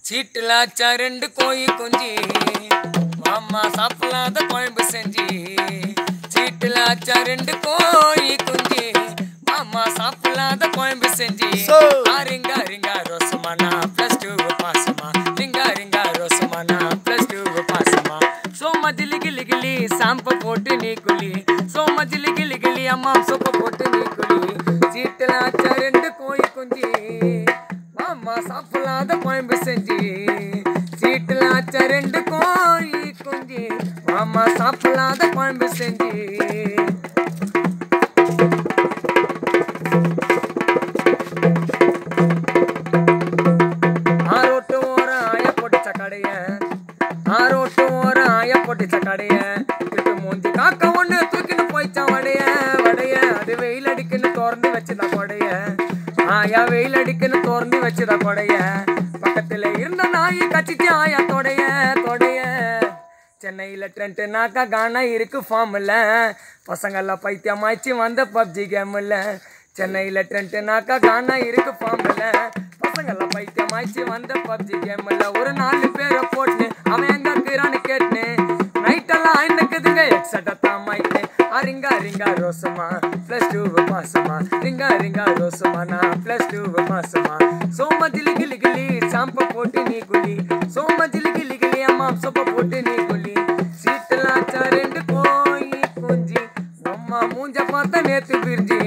சீட்டுல ஆச்சா ரெண்டு கோழி குஞ்சு மாமா சாப்பிடாத குழம்பு செஞ்சு சீட்டுல ஆச்சா ரெண்டு கோழி குஞ்சு மாமா சாப்பிடாத குழம்பு செஞ்சு So. ரிங்க ரிங்க ரோசமானா பிளஸ் டூ பாசமா ரிங்க ரிங்க ரோசமானா பிளஸ் டூ பாசமா சோம ஜிலி கிளி கிளி சாம்ப போட்டு நீ குளி சோம ஜிலி கிளி கிளி அம்மா சொப்ப போட்டு நீ குளி சீட்டுல ஆச்சா ரெண்டு கோழி குஞ்சு மாமா சாப்பிடாத குழம்பு செஞ்சு சீட்டுல ஆச்சா ரெண்டு கோழி குஞ்சு மாமா சாப்பிடாத குழம்பு செஞ்சு ஆரோட்டு ஓரம் ஆய பொடிச்ச கடைய ஆரோட்டு ஓரம் ஆய பொடிச்ச கடைய கிட்டு மூஞ்சி காக்க ஒண்ணு தூக்கின்னு போயிச்சான் வடைய வடைய அது வெயில் அடிக்குன்னு திறந்து வச்சுதா கொடைய ஆயா வெயில் அடிக்குன்னு திறந்து வச்சுதா கொடைய பக்கத்துல இருந்த நாய் கச்சிச்சு ஆயா தொடைய தொடைய சென்னையில் ட்ரெண்ட் நாக்கா கானா இருக்கு ஃபார்மில் பசங்கெல்லாம் பைத்தியமாச்சு வந்த பப்ஜி கேமில் சென்னையில் ட்ரெண்ட் நாக்கா கானா இருக்கு ஃபார்மில் பசங்கெல்லாம் பைத்தியமாச்சு வந்த பப்ஜி கேமில் ஒரு நாலு பேரை போட்டு அவன் எங்க இருக்கிறான்னு கேட்டுன்னு நைட்டெல்லாம் ஐநக்குதுங்க எக்ஸட்டா தாமாயிட்டு அரிங்கா ரிங்கா ரோசமா ப்ளஸ் டூ மாசமா ரிங்கா ரிங்கா ரோசமா நான் ப்ளஸ் டூ மாசமா சோம ஜிலி கிளி கிளி சாம்ப போட்டு நீ குளி சோம ஜிலி கிளி கிளி அம்மா சொப்ப போட்டு நீ குளி சீட்டுல ஆச்சா ரெண்டு கோயி குஞ்சி அம்மா மூஞ்ச பார்த்தா நேத்து பிரிஞ்சி